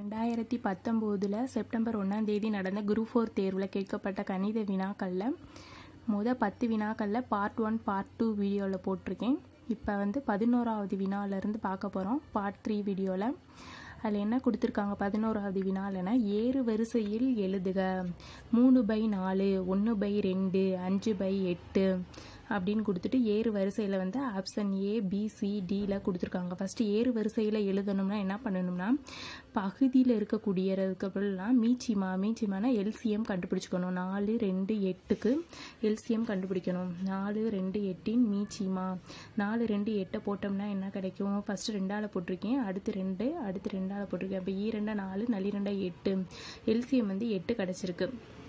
ரெண்டாயிரத்தி பத்தொம்போதில் செப்டம்பர் ஒன்றாம் தேதி நடந்த குரூப் ஃபோர் தேர்வில் கேட்கப்பட்ட கணித வினாக்களில் முத பத்து வினாக்களில் பார்ட் ஒன் பார்ட் டூ வீடியோவில் போட்டிருக்கேன் இப்போ வந்து பதினோராவது வினாலேருந்து பார்க்க போகிறோம் பார்ட் த்ரீ வீடியோவில் அதில் என்ன கொடுத்துருக்காங்க பதினோராவது வினாலனா ஏறு வரிசையில் எழுதுக மூணு பை நாலு ஒன்று பை ரெண்டு அஞ்சு பை எட்டு அப்படின்னு கொடுத்துட்டு ஏறு வரிசையில் வந்து ஆப்ஷன் ஏ பி சி டியில் கொடுத்துருக்காங்க ஃபஸ்ட்டு ஏறு வரிசையில் எழுதணும்னா என்ன பண்ணணும்னா பகுதியில் இருக்கக்கூடியதுக்கப்புறம்லாம் மீச்சிமா மீச்சிமானா எல்சிஎம் கண்டுபிடிச்சிக்கணும் நாலு ரெண்டு எட்டுக்கு எல்சிஎம் கண்டுபிடிக்கணும் நாலு ரெண்டு எட்டின் மீச்சிமா நாலு ரெண்டு எட்டை போட்டோம்னா என்ன கிடைக்கும் ஃபஸ்ட்டு ரெண்டால் போட்டிருக்கேன் அடுத்து ரெண்டு அடுத்து ரெண்டால் போட்டிருக்கேன் அப்போ ஈ ரெண்டா நாலு நலி ரெண்டா எட்டு எல்சிஎம் வந்து எட்டு கிடச்சிருக்கு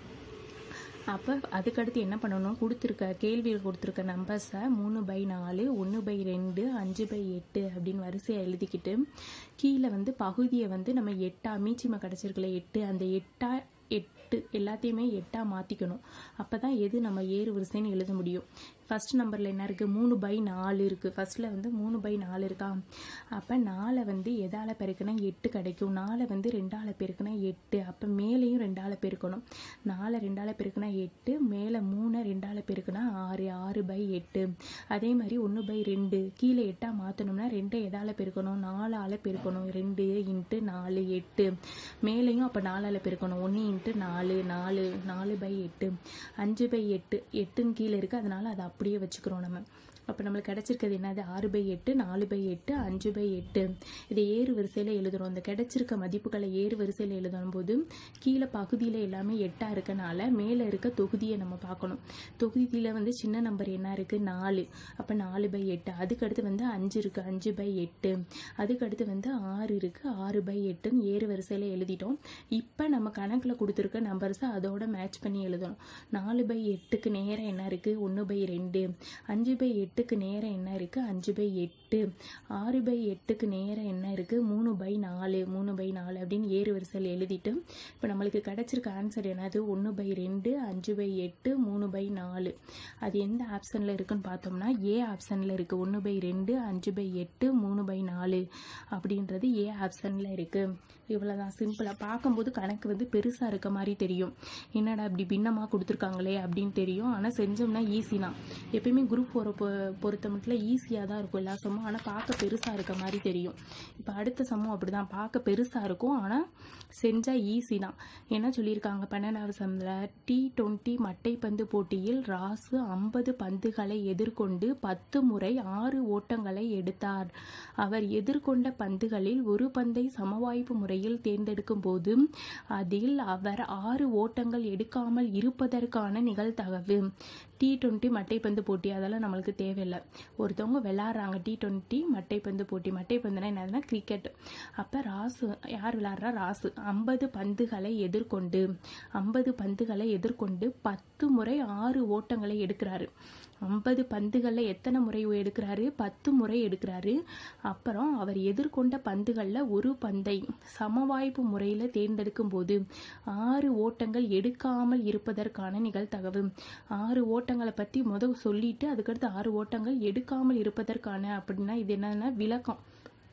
அப்போ அதுக்கடுத்து என்ன பண்ணணும் கொடுத்துருக்க கேள்வியில் கொடுத்துருக்க நம்பர்ஸை மூணு பை நாலு ஒன்று பை ரெண்டு அஞ்சு பை எட்டு அப்படின்னு வரிசையை எழுதிக்கிட்டு கீழே வந்து பகுதியை வந்து நம்ம எட்டா மீச்சிமா கிடச்சிருக்கல எட்டு அந்த எட்டா எட்டு எல்லாத்தையுமே எட்டாக மாற்றிக்கணும் அப்போ தான் எது நம்ம ஏறு வரிசைன்னு எழுத முடியும் ஃபஸ்ட் நம்பரில் என்ன இருக்குது மூணு பை நாலு இருக்குது ஃபஸ்ட்டில் வந்து மூணு பை நாலு இருக்கா அப்போ நாலை வந்து எதால் பெருக்குனா எட்டு கிடைக்கும் நாலை வந்து ரெண்டால் பெருக்குனா எட்டு அப்போ மேலேயும் ரெண்டால் பெருக்கணும் நாலை ரெண்டால் பெருக்குனா எட்டு மேலே மூணை ரெண்டால் பெருக்குனா ஆறு ஆறு பை எட்டு அதே மாதிரி ஒன்று பை ரெண்டு கீழே எட்டாக மாற்றணும்னா ரெண்டை எதால் பெருக்கணும் நாலால் பெருக்கணும் ரெண்டு இன்ட்டு நாலு எட்டு மேலேயும் அப்போ நாலால் பெருக்கணும் ஒன்று இன்ட்டு நாலு நாலு நாலு பை எட்டு அஞ்சு பை எட்டு எட்டுன்னு கீழே இருக்குது அதனால் அதை அப்படியே வச்சுக்கிறோம் நம்ம அப்போ நம்மளுக்கு கிடச்சிருக்கிறது என்னது ஆறு பை எட்டு நாலு பை எட்டு அஞ்சு பை எட்டு இதை ஏறு வரிசையில் எழுதுகிறோம் இந்த கிடைச்சிருக்க மதிப்புகளை ஏறு வரிசையில் எழுதும் போது கீழே பகுதியில் எல்லாமே எட்டாக இருக்கனால மேலே இருக்க தொகுதியை நம்ம பார்க்கணும் தொகுதியில் வந்து சின்ன நம்பர் என்ன இருக்குது நாலு அப்போ நாலு பை எட்டு அதுக்கடுத்து வந்து அஞ்சு இருக்குது அஞ்சு பை எட்டு அதுக்கடுத்து வந்து ஆறு இருக்குது ஆறு பை எட்டுன்னு ஏறு வரிசையில் எழுதிட்டோம் இப்போ நம்ம கணக்கில் கொடுத்துருக்க நம்பர்ஸை அதோட மேட்ச் பண்ணி எழுதணும் நாலு பை எட்டுக்கு நேரம் என்ன இருக்குது ஒன்று பை ரெண்டு அஞ்சு பை எட்டுக்கு நேரம் என்ன இருக்குது அஞ்சு பை எட்டு ஆறு பை எட்டுக்கு நேரம் என்ன இருக்குது மூணு பை நாலு மூணு பை நாலு அப்படின்னு ஏறு வரிசையில் எழுதிட்டு இப்போ நம்மளுக்கு கிடச்சிருக்க ஆன்சர் என்னது ஒன்று பை ரெண்டு அஞ்சு பை எட்டு மூணு பை நாலு அது எந்த ஆப்ஷனில் இருக்குன்னு பார்த்தோம்னா ஏ ஆப்ஷனில் இருக்குது ஒன்று பை ரெண்டு அஞ்சு பை எட்டு மூணு பை நாலு அப்படின்றது ஏ ஆப்ஷனில் இருக்குது இவ்வளோதான் சிம்பிளாக பார்க்கும்போது கணக்கு வந்து பெருசாக இருக்க மாதிரி தெரியும் என்னடா இப்படி பின்னமாக கொடுத்துருக்காங்களே அப்படின்னு தெரியும் ஆனால் செஞ்சோம்னா ஈஸி தான் எப்பயுமே குரூப் ஃபோரை பொ பொறுத்த மட்டும் ஈஸியாக தான் இருக்கும் எல்லா சம்மும் ஆனால் பார்க்க பெருசாக இருக்க மாதிரி தெரியும் இப்போ அடுத்த சம்மும் அப்படி தான் பார்க்க பெருசாக இருக்கும் ஆனால் செஞ்சால் ஈஸி தான் என்ன சொல்லியிருக்காங்க பன்னெண்டாவது சம்மில் டி டுவெண்ட்டி மட்டைப்பந்து போட்டியில் ராசு ஐம்பது பந்துகளை எதிர்கொண்டு பத்து முறை ஆறு ஓட்டங்களை எடுத்தார் அவர் எதிர்கொண்ட பந்துகளில் ஒரு பந்தை சமவாய்ப்பு முறையில் தேர்ந்தெடுக்கும் போது அதில் அவர் ஆறு ஓட்டங்கள் எடுக்காமல் இருப்பதற்கான நிகழ்தகவு டி டுவெண்ட்டி மட்டைப்பந்து போட்டி அதெல்லாம் நம்மளுக்கு தேவையில்லை ஒருத்தவங்க விளாட்றாங்க டி டுவெண்ட்டி மட்டைப்பந்து போட்டி மட்டைப்பந்துனா என்னதுன்னா கிரிக்கெட் அப்போ ராசு யார் விளாட்றா ராசு ஐம்பது பந்துகளை எதிர்கொண்டு ஐம்பது பந்துகளை எதிர்கொண்டு பத்து முறை ஆறு ஓட்டங்களை எடுக்கிறாரு ஐம்பது பந்துகளில் எத்தனை முறை எடுக்கிறாரு பத்து முறை எடுக்கிறாரு அப்புறம் அவர் எதிர்கொண்ட பந்துகளில் ஒரு பந்தை சமவாய்ப்பு முறையில் தேர்ந்தெடுக்கும் போது ஆறு ஓட்டங்கள் எடுக்காமல் இருப்பதற்கான நிகழ்தகவு ஆறு ஓட்டங்களை பற்றி முதல் சொல்லிட்டு அதுக்கடுத்து ஆறு ஓட்டங்கள் எடுக்காமல் இருப்பதற்கான அப்படின்னா இது என்னன்னா விளக்கம்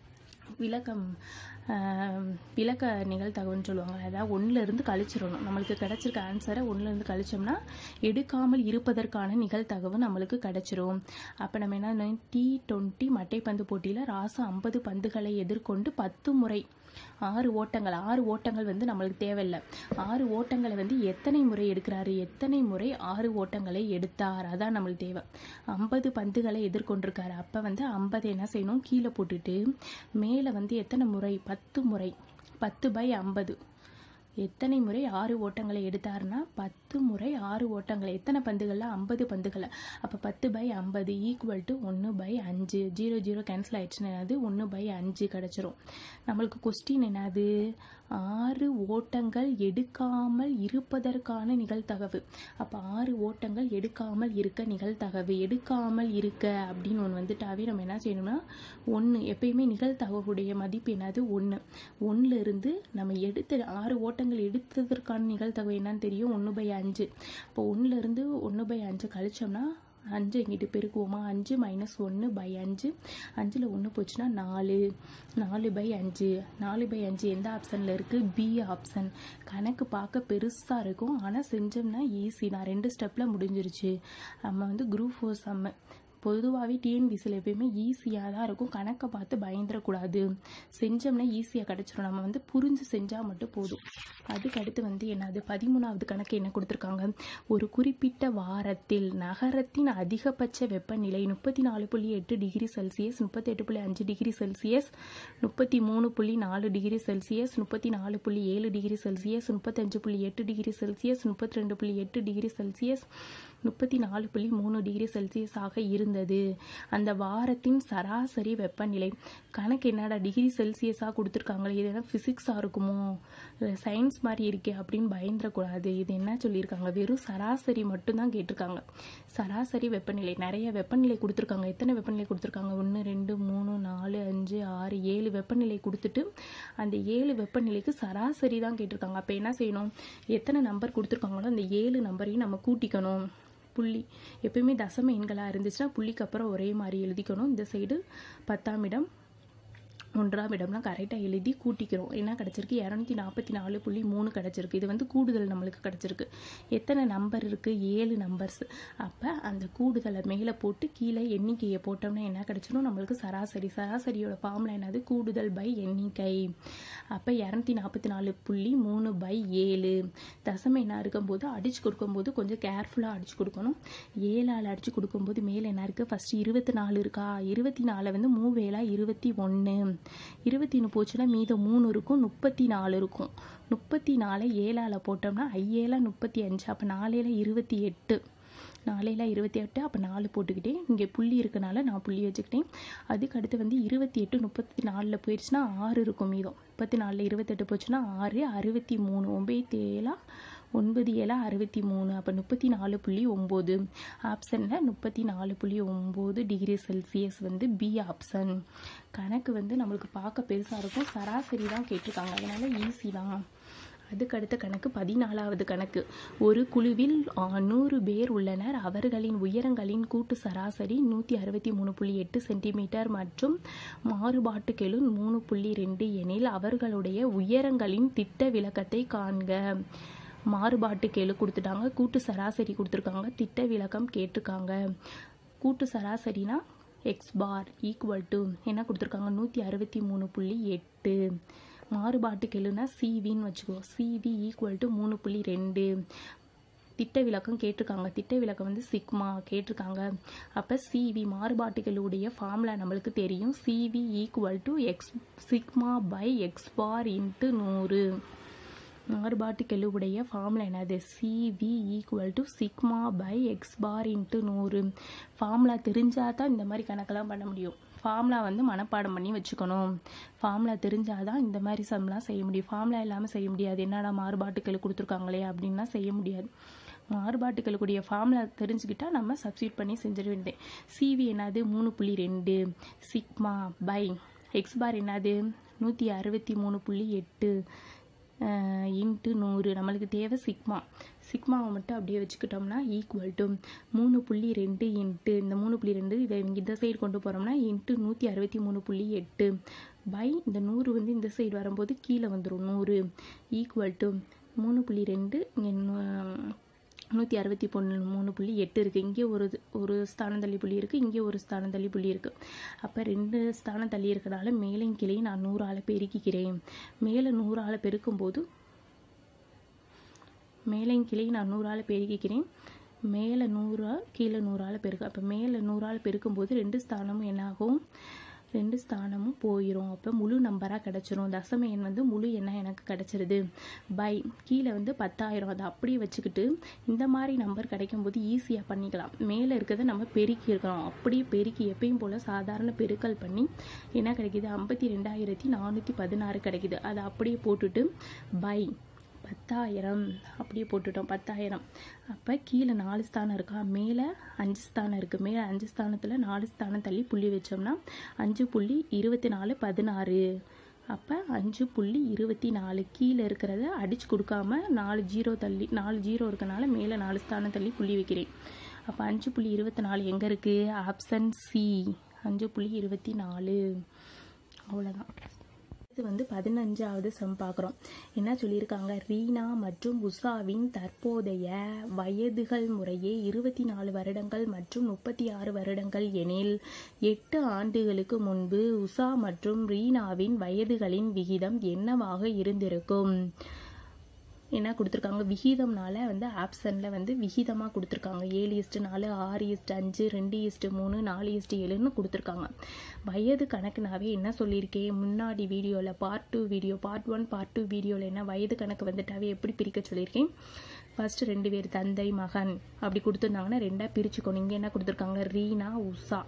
விளக்கம் விளக்க நிகழ்தகவுன்னு சொல்லுவாங்க அதாவது ஒன்றுலேருந்து கழிச்சிடணும் நம்மளுக்கு கிடச்சிருக்க ஆன்சரை ஒன்றுலேருந்து கழிச்சோம்னா எடுக்காமல் இருப்பதற்கான நிகழ்தகவு நம்மளுக்கு கிடச்சிரும் அப்போ நம்ம என்ன டி டுவெண்ட்டி மட்டைப்பந்து போட்டியில் ராசு ஐம்பது பந்துகளை எதிர்கொண்டு பத்து முறை ஆறு ஓட்டங்கள் ஆறு ஓட்டங்கள் வந்து நம்மளுக்கு தேவையில்லை ஆறு ஓட்டங்களை வந்து எத்தனை முறை எடுக்கிறாரு எத்தனை முறை ஆறு ஓட்டங்களை எடுத்தார் அதான் நம்மளுக்கு தேவை ஐம்பது பந்துகளை எதிர்கொண்டிருக்காரு அப்போ வந்து ஐம்பது என்ன செய்யணும் கீழே போட்டுட்டு மேலே வந்து எத்தனை முறை பத்து முறை பத்து பை ஐம்பது எத்தனை முறை ஆறு ஓட்டங்களை எடுத்தாருன்னா பத்து முறை ஆறு ஓட்டங்களை எத்தனை பந்துகளில் ஐம்பது பந்துகளை அப்போ பத்து பை ஐம்பது ஈக்குவல் டு ஒன்று பை அஞ்சு ஜீரோ ஜீரோ கேன்சல் ஆயிடுச்சுன்னா என்னது ஒன்று பை அஞ்சு கிடச்சிரும் நம்மளுக்கு கொஸ்டின் என்னது ஆறு ஓட்டங்கள் எடுக்காமல் இருப்பதற்கான நிகழ்தகவு அப்போ ஆறு ஓட்டங்கள் எடுக்காமல் இருக்க நிகழ்தகவு எடுக்காமல் இருக்க அப்படின்னு ஒன்று வந்துட்டாவே நம்ம என்ன செய்யணும்னா ஒன்று எப்பயுமே நிகழ்தகவுடைய மதிப்பு என்னது ஒன்று ஒன்றுல இருந்து நம்ம எடுத்த ஆறு ஓட்டங்கள் எடுத்ததற்கான நிகழ்தகவு என்னன்னு தெரியும் ஒன்று பை அஞ்சு இப்போ ஒன்றுல இருந்து ஒன்று பை அஞ்சு கழிச்சோம்னா அஞ்சு இங்கிட்டு பெருக்குவோமா அஞ்சு மைனஸ் ஒன்று பை அஞ்சு அஞ்சில் ஒன்று போச்சுன்னா நாலு நாலு பை அஞ்சு நாலு பை அஞ்சு எந்த ஆப்ஷனில் இருக்குது பி ஆப்ஷன் கணக்கு பார்க்க பெருசாக இருக்கும் ஆனால் செஞ்சோம்னா ஈஸி தான் ரெண்டு ஸ்டெப்பில் முடிஞ்சிருச்சு நம்ம வந்து குரூப் ஃபோர் செம்ம பொதுவாகவே டிஎன்பிசியில் எப்பயுமே ஈஸியாக தான் இருக்கும் கணக்கை பார்த்து பயந்துடக்கூடாது செஞ்சோம்னா ஈஸியாக கிடச்சிரும் நம்ம வந்து புரிஞ்சு செஞ்சால் மட்டும் போதும் அதுக்கு அடுத்து வந்து என்னது பதிமூணாவது கணக்கு என்ன கொடுத்துருக்காங்க ஒரு குறிப்பிட்ட வாரத்தில் நகரத்தின் அதிகபட்ச வெப்பநிலை முப்பத்தி நாலு புள்ளி எட்டு டிகிரி செல்சியஸ் முப்பத்தெட்டு புள்ளி அஞ்சு டிகிரி செல்சியஸ் முப்பத்தி மூணு புள்ளி நாலு டிகிரி செல்சியஸ் முப்பத்தி நாலு புள்ளி ஏழு டிகிரி செல்சியஸ் முப்பத்தஞ்சு புள்ளி எட்டு டிகிரி செல்சியஸ் முப்பத்தி ரெண்டு புள்ளி எட்டு டிகிரி செல்சியஸ் முப்பத்தி நாலு புள்ளி மூணு டிகிரி செல்சியஸ் ஆக இருந்தது அந்த வாரத்தின் சராசரி வெப்பநிலை கணக்கு என்னடா டிகிரி செல்சியஸாக கொடுத்துருக்காங்களே இது என்ன ஃபிசிக்ஸாக இருக்குமோ சயின்ஸ் மாதிரி இருக்கே அப்படின்னு பயந்துடக்கூடாது இது என்ன சொல்லியிருக்காங்க வெறும் சராசரி மட்டும்தான் கேட்டிருக்காங்க சராசரி வெப்பநிலை நிறைய வெப்பநிலை கொடுத்துருக்காங்க எத்தனை வெப்பநிலை கொடுத்துருக்காங்க ஒன்று ரெண்டு மூணு நாலு அஞ்சு ஆறு ஏழு வெப்பநிலை கொடுத்துட்டு அந்த ஏழு வெப்பநிலைக்கு சராசரி தான் கேட்டிருக்காங்க அப்போ என்ன செய்யணும் எத்தனை நம்பர் கொடுத்துருக்காங்களோ அந்த ஏழு நம்பரையும் நம்ம கூட்டிக்கணும் புள்ளி எப்பயுமே தசம எண்களாக இருந்துச்சுன்னா புள்ளிக்கு அப்புறம் ஒரே மாதிரி எழுதிக்கணும் இந்த சைடு பத்தாம் இடம் ஒன்றாம் இடம்லாம் கரெக்டாக எழுதி கூட்டிக்கிறோம் என்ன கிடச்சிருக்கு இரநூத்தி நாற்பத்தி நாலு புள்ளி மூணு கிடச்சிருக்கு இது வந்து கூடுதல் நம்மளுக்கு கிடச்சிருக்கு எத்தனை நம்பர் இருக்குது ஏழு நம்பர்ஸ் அப்போ அந்த கூடுதலை மேலே போட்டு கீழே எண்ணிக்கையை போட்டோம்னா என்ன கிடச்சிடும் நம்மளுக்கு சராசரி சராசரியோட ஃபார்முலா என்னது கூடுதல் பை எண்ணிக்கை அப்போ இரநூத்தி நாற்பத்தி நாலு புள்ளி மூணு பை ஏழு தசம என்ன இருக்கும்போது அடிச்சு கொடுக்கும்போது கொஞ்சம் கேர்ஃபுல்லாக அடிச்சு கொடுக்கணும் ஏழால் அடிச்சு கொடுக்கும்போது மேலே என்ன இருக்குது ஃபஸ்ட்டு இருபத்தி நாலு இருக்கா இருபத்தி நாலு வந்து மூவேலா இருபத்தி ஒன்று இருபத்தி ஒன்று போச்சுன்னா மீதம் மூணு இருக்கும் முப்பத்தி நாலு இருக்கும் முப்பத்தி நாலு ஏழால் போட்டோம்னா ஐஏல முப்பத்தி அஞ்சு அப்போ நாலேல இருபத்தி எட்டு நாளையில இருபத்தி எட்டு அப்போ நாலு போட்டுக்கிட்டேன் இங்கே புள்ளி இருக்கனால நான் புள்ளி வச்சுக்கிட்டேன் அதுக்கு அடுத்து வந்து இருபத்தி எட்டு முப்பத்தி நாலில் போயிடுச்சுன்னா ஆறு இருக்கும் மீதம் முப்பத்தி நாலில் இருபத்தெட்டு போச்சுன்னா ஆறு அறுபத்தி மூணு ஒம்பது ஏழா ஒன்பது ஏழா அறுபத்தி மூணு அப்போ முப்பத்தி நாலு புள்ளி ஒம்பது ஆப்ஷனில் முப்பத்தி நாலு புள்ளி ஒம்பது டிகிரி செல்சியஸ் வந்து பி ஆப்ஷன் கணக்கு வந்து நம்மளுக்கு பார்க்க பெருசாக இருக்கும் சராசரி தான் கேட்டிருக்காங்க அதனால ஈஸி தான் அதுக்கு அடுத்த கணக்கு பதினாலாவது கணக்கு ஒரு குழுவில் நூறு பேர் உள்ளனர் அவர்களின் உயரங்களின் கூட்டு சராசரி நூற்றி அறுபத்தி மூணு புள்ளி எட்டு சென்டிமீட்டர் மற்றும் மாறுபாட்டுக்கெழு மூணு புள்ளி ரெண்டு எனில் அவர்களுடைய உயரங்களின் திட்ட விளக்கத்தை காண்க மாறுபாட்டு கெழு கொடுத்துட்டாங்க கூட்டு சராசரி கொடுத்துருக்காங்க திட்ட விளக்கம் கேட்டிருக்காங்க கூட்டு சராசரினா எக்ஸ் பார் ஈக்குவல் டு என்ன கொடுத்துருக்காங்க நூற்றி அறுபத்தி மூணு புள்ளி எட்டு மாறுபாட்டு கெழுனா சிவின்னு வச்சுக்கோ சிவி ஈக்குவல் டு மூணு புள்ளி ரெண்டு திட்ட விளக்கம் கேட்டிருக்காங்க திட்ட விளக்கம் வந்து சிக்மா கேட்டிருக்காங்க அப்போ சிவி மாறுபாட்டுகளுடைய ஃபார்முலா நம்மளுக்கு தெரியும் CV equal to X sigma by X bar into நூறு மாறுபாட்டு கெழுவுடைய ஃபார்முலா என்னது CV equal to sigma by X bar into நூறு ஃபார்முலா தெரிஞ்சால் தான் இந்த மாதிரி கணக்கெல்லாம் பண்ண முடியும் ஃபார்முலா வந்து மனப்பாடம் பண்ணி வச்சுக்கணும் ஃபார்முலா தெரிஞ்சால் தான் இந்த மாதிரி சம்லாம் செய்ய முடியும் ஃபார்முலா இல்லாமல் செய்ய முடியாது என்னடா மாறுபாட்டுக்கள் கொடுத்துருக்காங்களே அப்படின்னா செய்ய முடியாது மாறுபாட்டுகளுக்குடைய ஃபார்முலா தெரிஞ்சுக்கிட்டா நம்ம சப்ஸ்டியூட் பண்ணி செஞ்சிட வேண்டியது சிவி என்னது மூணு புள்ளி ரெண்டு சிக்மா பை எக்ஸ் பார் என்னது நூற்றி அறுபத்தி மூணு புள்ளி எட்டு இன்ட்டு நூறு நம்மளுக்கு தேவை சிக்மா சிக்மாவை மட்டும் அப்படியே வச்சுக்கிட்டோம்னா ஈக்குவல் டு மூணு புள்ளி ரெண்டு இன்ட்டு இந்த மூணு புள்ளி ரெண்டு இதை இங்கே இந்த சைடு கொண்டு போகிறோம்னா இன்ட்டு நூற்றி அறுபத்தி மூணு புள்ளி எட்டு பை இந்த நூறு வந்து இந்த சைடு வரும்போது கீழே வந்துடும் நூறு ஈக்குவல் டு மூணு புள்ளி ரெண்டு இங்கே நூற்றி அறுபத்தி பொண்ணு மூணு புள்ளி எட்டு இருக்குது இங்கே ஒரு ஒரு ஸ்தானம் தள்ளி புள்ளி இருக்குது இங்கே ஒரு ஸ்தானம் தள்ளி புள்ளி இருக்குது அப்போ ரெண்டு ஸ்தானம் தள்ளி இருக்கனால மேலையும் கீழையும் நான் நூறு ஆளை பெருக்கிக்கிறேன் மேலே நூறு ஆளை பெருக்கும்போது மேலையும் கீழையும் நான் நூறு ஆளை பெருக்கிக்கிறேன் மேலே நூறா கீழே நூறால் பெருக்கு அப்போ மேலே நூறால் பெருக்கும்போது ரெண்டு ஸ்தானமும் என்னாகும் ரெண்டு ஸ்தானமும் போயிடும் அப்போ முழு நம்பராக கிடச்சிரும் தசம எண் வந்து முழு எண்ணாக எனக்கு கிடச்சிருது பை கீழே வந்து பத்தாயிரம் அதை அப்படியே வச்சுக்கிட்டு இந்த மாதிரி நம்பர் கிடைக்கும்போது ஈஸியாக பண்ணிக்கலாம் மேலே இருக்கிறத நம்ம பெருக்கி இருக்கிறோம் அப்படியே பெருக்கி எப்பயும் போல் சாதாரண பெருக்கல் பண்ணி என்ன கிடைக்கிது ஐம்பத்தி ரெண்டாயிரத்தி நானூற்றி பதினாறு கிடைக்கிது அதை அப்படியே போட்டுட்டு பை பத்தாயிரம் அப்படியே போட்டுட்டோம் பத்தாயிரம் அப்போ கீழே நாலு ஸ்தானம் இருக்கா மேலே அஞ்சு ஸ்தானம் இருக்குது மேலே அஞ்சு ஸ்தானத்தில் நாலு ஸ்தானம் தள்ளி புள்ளி வச்சோம்னா அஞ்சு புள்ளி இருபத்தி நாலு பதினாறு அப்போ அஞ்சு புள்ளி இருபத்தி நாலு கீழே இருக்கிறத அடித்து கொடுக்காம நாலு ஜீரோ தள்ளி நாலு ஜீரோ இருக்கனால மேலே நாலு ஸ்தானம் தள்ளி புள்ளி வைக்கிறேன் அப்போ அஞ்சு புள்ளி இருபத்தி நாலு எங்கே இருக்குது ஆப்ஷன் சி அஞ்சு புள்ளி இருபத்தி நாலு அவ்வளோதான் இது வந்து பதினஞ்சாவது சம் பார்க்குறோம் என்ன சொல்லியிருக்காங்க ரீனா மற்றும் உஷாவின் தற்போதைய வயதுகள் முறையே இருபத்தி நாலு வருடங்கள் மற்றும் முப்பத்தி ஆறு வருடங்கள் எனில் எட்டு ஆண்டுகளுக்கு முன்பு உஷா மற்றும் ரீனாவின் வயதுகளின் விகிதம் என்னவாக இருந்திருக்கும் என்ன கொடுத்துருக்காங்க விகிதம்னால வந்து ஆப்ஷனில் வந்து விகிதமாக கொடுத்துருக்காங்க ஏழு ஈஸ்ட்டு நாலு ஆறு ஈஸ்ட்டு அஞ்சு ரெண்டு ஈஸ்ட்டு மூணு நாலு ஈஸ்ட்டு ஏழுன்னு கொடுத்துருக்காங்க வயது கணக்குனாவே என்ன சொல்லியிருக்கேன் முன்னாடி வீடியோவில் part two video part one part two வீடியோவில் என்ன வயது கணக்கு வந்துட்டாவே எப்படி பிரிக்க சொல்லியிருக்கேன் ஃபஸ்ட்டு ரெண்டு பேர் தந்தை மகன் அப்படி கொடுத்துருந்தாங்கன்னா ரெண்டாக பிரிச்சுக்கணும் இங்கே என்ன கொடுத்துருக்காங்க ரீனா உஷா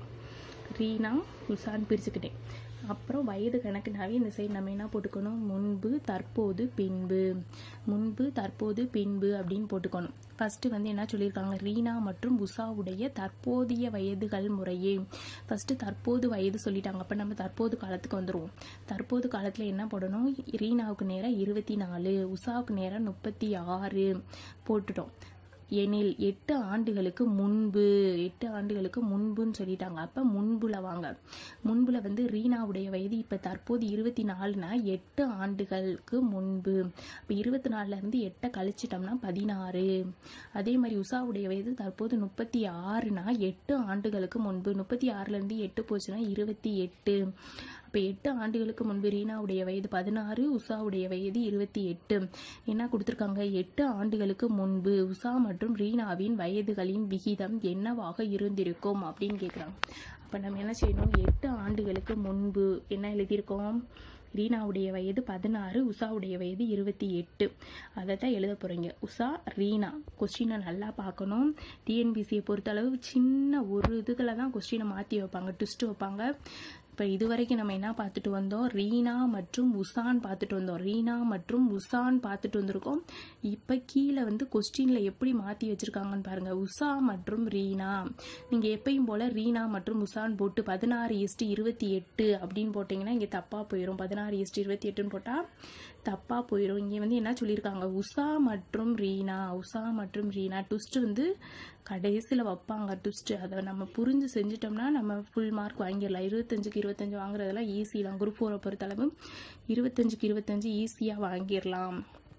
ரீனா உஷான்னு பிரிச்சுக்கிட்டேன் அப்புறம் வயது கணக்குனாவே இந்த சைடு நம்ம என்ன போட்டுக்கணும் முன்பு தற்போது பின்பு முன்பு தற்போது பின்பு அப்படின்னு போட்டுக்கணும் ஃபஸ்ட்டு வந்து என்ன சொல்லியிருக்காங்க ரீனா மற்றும் உஷாவுடைய தற்போதைய வயதுகள் முறையே ஃபஸ்ட்டு தற்போது வயது சொல்லிட்டாங்க அப்போ நம்ம தற்போது காலத்துக்கு வந்துடுவோம் தற்போது காலத்தில் என்ன போடணும் ரீனாவுக்கு நேரம் இருபத்தி நாலு உஷாவுக்கு நேரம் முப்பத்தி ஆறு போட்டுட்டோம் எனில் எட்டு ஆண்டுகளுக்கு முன்பு எட்டு ஆண்டுகளுக்கு முன்புன்னு சொல்லிட்டாங்க அப்போ முன்புல வாங்க முன்புல வந்து ரீனாவுடைய வயது இப்போ தற்போது இருபத்தி நாலுனா எட்டு ஆண்டுகளுக்கு முன்பு இப்போ இருபத்தி நாலுலேருந்து எட்டை கழிச்சிட்டோம்னா பதினாறு அதே மாதிரி உஷாவுடைய வயது தற்போது முப்பத்தி ஆறுனா எட்டு ஆண்டுகளுக்கு முன்பு முப்பத்தி ஆறுலேருந்து எட்டு போச்சுன்னா இருபத்தி எட்டு இப்போ எட்டு ஆண்டுகளுக்கு முன்பு ரீனாவுடைய வயது பதினாறு உஷாவுடைய வயது இருபத்தி எட்டு என்ன கொடுத்துருக்காங்க எட்டு ஆண்டுகளுக்கு முன்பு உஷா மற்றும் ரீனாவின் வயதுகளின் விகிதம் என்னவாக இருந்திருக்கும் அப்படின்னு கேட்குறாங்க அப்போ நம்ம என்ன செய்யணும் எட்டு ஆண்டுகளுக்கு முன்பு என்ன எழுதியிருக்கோம் ரீனாவுடைய வயது பதினாறு உஷாவுடைய வயது இருபத்தி எட்டு அதை தான் எழுத போகிறீங்க உஷா ரீனா கொஸ்டினை நல்லா பார்க்கணும் டிஎன்பிசியை பொறுத்தளவு சின்ன ஒரு இதுகளை தான் கொஸ்டினை மாற்றி வைப்பாங்க ட்விஸ்ட் வைப்பாங்க இப்போ இது வரைக்கும் நம்ம என்ன பார்த்துட்டு வந்தோம் ரீனா மற்றும் உஷான் பார்த்துட்டு வந்தோம் ரீனா மற்றும் உஷான் பார்த்துட்டு வந்திருக்கோம் இப்போ கீழே வந்து கொஸ்டினில் எப்படி மாற்றி வச்சுருக்காங்கன்னு பாருங்கள் உஷா மற்றும் ரீனா நீங்கள் எப்பயும் போல் ரீனா மற்றும் உஷான் போட்டு பதினாறு ஈஸ்ட்டு இருபத்தி எட்டு அப்படின்னு போட்டிங்கன்னா இங்கே தப்பாக போயிடும் பதினாறு ஈஸ்ட்டு இருபத்தி எட்டுன்னு போட்டால் தப்பாக போயிடும் இங்கே வந்து என்ன சொல்லியிருக்காங்க உஷா மற்றும் ரீனா உஷா மற்றும் ரீனா ட்விஸ்ட் வந்து கடைசியில் வைப்பாங்க ட்விஸ்ட்டு அதை நம்ம புரிஞ்சு செஞ்சிட்டோம்னா நம்ம ஃபுல் மார்க் வாங்கிடலாம் இருபத்தஞ்சுக்கு இருபத்தஞ்சு வாங்குறதெல்லாம் ஈஸி தான் குரூப் ஃபோரை பொறுத்தளவு இருபத்தஞ்சுக்கு இருபத்தஞ்சு ஈஸியாக வாங்கிடலாம்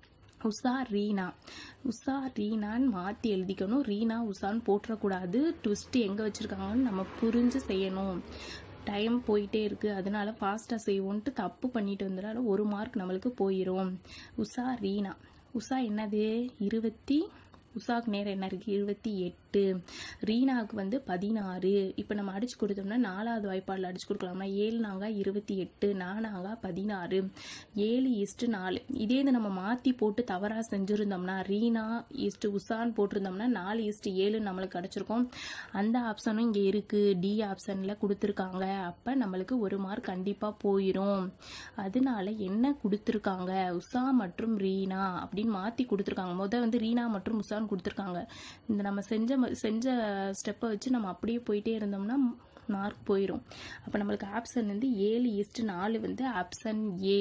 உஷா ரீனா உஷா ரீனான்னு மாற்றி எழுதிக்கணும் ரீனா உஷான்னு போட்டுறக்கூடாது ட்விஸ்ட் எங்கே வச்சுருக்காங்கன்னு நம்ம புரிஞ்சு செய்யணும் டைம் போயிட்டே இருக்குது அதனால ஃபாஸ்ட்டாக செய்வோன்ட்டு தப்பு பண்ணிட்டு வந்தனால ஒரு மார்க் நம்மளுக்கு போயிடும் உஷா ரீனா உஷா என்னது இருபத்தி உஷாக்கு நேரம் என்ன இருக்குது இருபத்தி எட்டு ரீனாவுக்கு வந்து பதினாறு இப்போ நம்ம அடிச்சு கொடுத்தோம்னா நாலாவது வாய்ப்பாடில் அடிச்சு கொடுக்கலாம்னா ஏழு நாங்க இருபத்தி எட்டு நானாங்க பதினாறு ஏழு ஈஸ்ட்டு நாலு இதே இது நம்ம மாற்றி போட்டு தவறாக செஞ்சுருந்தோம்னா ரீனா ஈஸ்ட்டு உஷான்னு போட்டிருந்தோம்னா நாலு ஈஸ்ட்டு ஏழு நம்மளுக்கு கிடச்சிருக்கும் அந்த ஆப்ஷனும் இங்கே இருக்குது டி ஆப்ஷனில் கொடுத்துருக்காங்க அப்போ நம்மளுக்கு ஒரு மார்க் கண்டிப்பாக போயிடும் அதனால என்ன கொடுத்துருக்காங்க உஷா மற்றும் ரீனா அப்படின்னு மாற்றி கொடுத்துருக்காங்க முதல் வந்து ரீனா மற்றும் உஷான்னு கொடுத்துருக்காங்க இந்த நம்ம செஞ்ச செஞ்ச ஸ்டெப்பை வச்சு நம்ம அப்படியே போயிட்டே இருந்தோம்னா மார்க் போயிடும் அப்போ நம்மளுக்கு ஆப்ஷன் வந்து ஏழு ஈஸ்ட்டு நாலு வந்து ஆப்ஷன் ஏ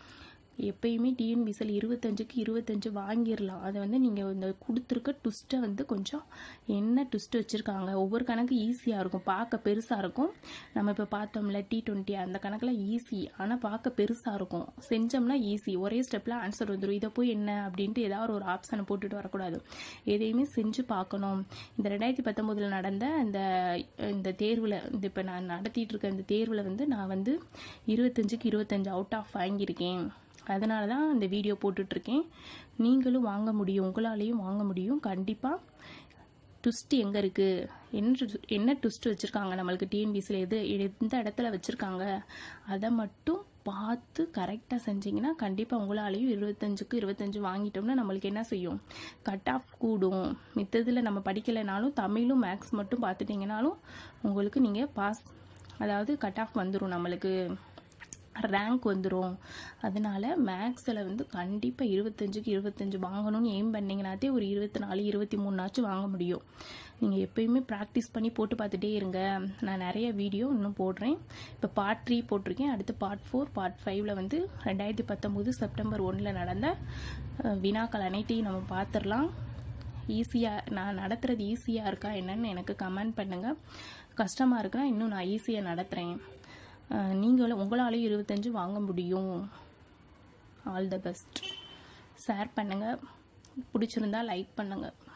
எப்பயுமே டிஎன்பிசியில் இருபத்தஞ்சுக்கு இருபத்தஞ்சு வாங்கிடலாம் அதை வந்து நீங்கள் இந்த கொடுத்துருக்க ட்விஸ்ட்டை வந்து கொஞ்சம் என்ன ட்விஸ்ட் வச்சுருக்காங்க ஒவ்வொரு கணக்கு ஈஸியாக இருக்கும் பார்க்க பெருசாக இருக்கும் நம்ம இப்போ பார்த்தோம்ல டி டுவெண்ட்டி அந்த கணக்கில் ஈஸி ஆனால் பார்க்க பெருசாக இருக்கும் செஞ்சோம்னா ஈஸி ஒரே ஸ்டெப்பில் ஆன்சர் வந்துடும் இதை போய் என்ன அப்படின்ட்டு ஏதாவது ஒரு ஆப்ஷனை போட்டுட்டு வரக்கூடாது எதையுமே செஞ்சு பார்க்கணும் இந்த ரெண்டாயிரத்தி பத்தொம்போதில் நடந்த இந்த இந்த தேர்வில் இந்த இப்போ நான் நடத்திட்டு இருக்க இந்த தேர்வில் வந்து நான் வந்து இருபத்தஞ்சுக்கு இருபத்தஞ்சு அவுட் ஆஃப் வாங்கியிருக்கேன் அதனால தான் இந்த வீடியோ போட்டுட்ருக்கேன் நீங்களும் வாங்க முடியும் உங்களாலேயும் வாங்க முடியும் கண்டிப்பாக ட்விஸ்ட் எங்கே இருக்குது என்ன twist- என்ன ட்விஸ்ட் வச்சுருக்காங்க நம்மளுக்கு டிஎன்பிசியில் எது எந்த இடத்துல வச்சுருக்காங்க அதை மட்டும் பார்த்து கரெக்டாக செஞ்சீங்கன்னா கண்டிப்பாக உங்களாலேயும் இருபத்தஞ்சுக்கு இருபத்தஞ்சு வாங்கிட்டோம்னா நம்மளுக்கு என்ன செய்யும் கட் ஆஃப் கூடும் மித்ததில் நம்ம படிக்கலைனாலும் தமிழும் மேக்ஸ் மட்டும் பார்த்துட்டிங்கனாலும் உங்களுக்கு நீங்கள் பாஸ் அதாவது கட் ஆஃப் வந்துடும் நம்மளுக்கு ரேங்க் வந்துடும் அதனால மேக்ஸில் வந்து கண்டிப்பாக இருபத்தஞ்சுக்கு இருபத்தஞ்சு வாங்கணும்னு எய்ம் பண்ணிங்கனாத்தே ஒரு இருபத்தி நாலு இருபத்தி மூணாச்சும் வாங்க முடியும் நீங்கள் எப்பயுமே ப்ராக்டிஸ் பண்ணி போட்டு பார்த்துட்டே இருங்க நான் நிறைய வீடியோ இன்னும் போடுறேன் இப்போ பார்ட் த்ரீ போட்டிருக்கேன் அடுத்து பார்ட் ஃபோர் பார்ட் ஃபைவ்ல வந்து ரெண்டாயிரத்தி பத்தொம்போது செப்டம்பர் ஒன்றில் நடந்த அஹ், வினாக்கள் அனைத்தையும் நம்ம பார்த்துடலாம் ஈஸியாக நான் நடத்துகிறது ஈஸியாக இருக்கா என்னன்னு எனக்கு கமெண்ட் பண்ணுங்கள் கஷ்டமாக இருக்குன்னா இன்னும் நான் ஈஸியாக நடத்துகிறேன் நீங்களும் உங்களாலேயும் இருபத்தஞ்சு வாங்க முடியும் ஆல் த பெஸ்ட் ஷேர் பண்ணுங்கள் பிடிச்சிருந்தா லைக் பண்ணுங்கள்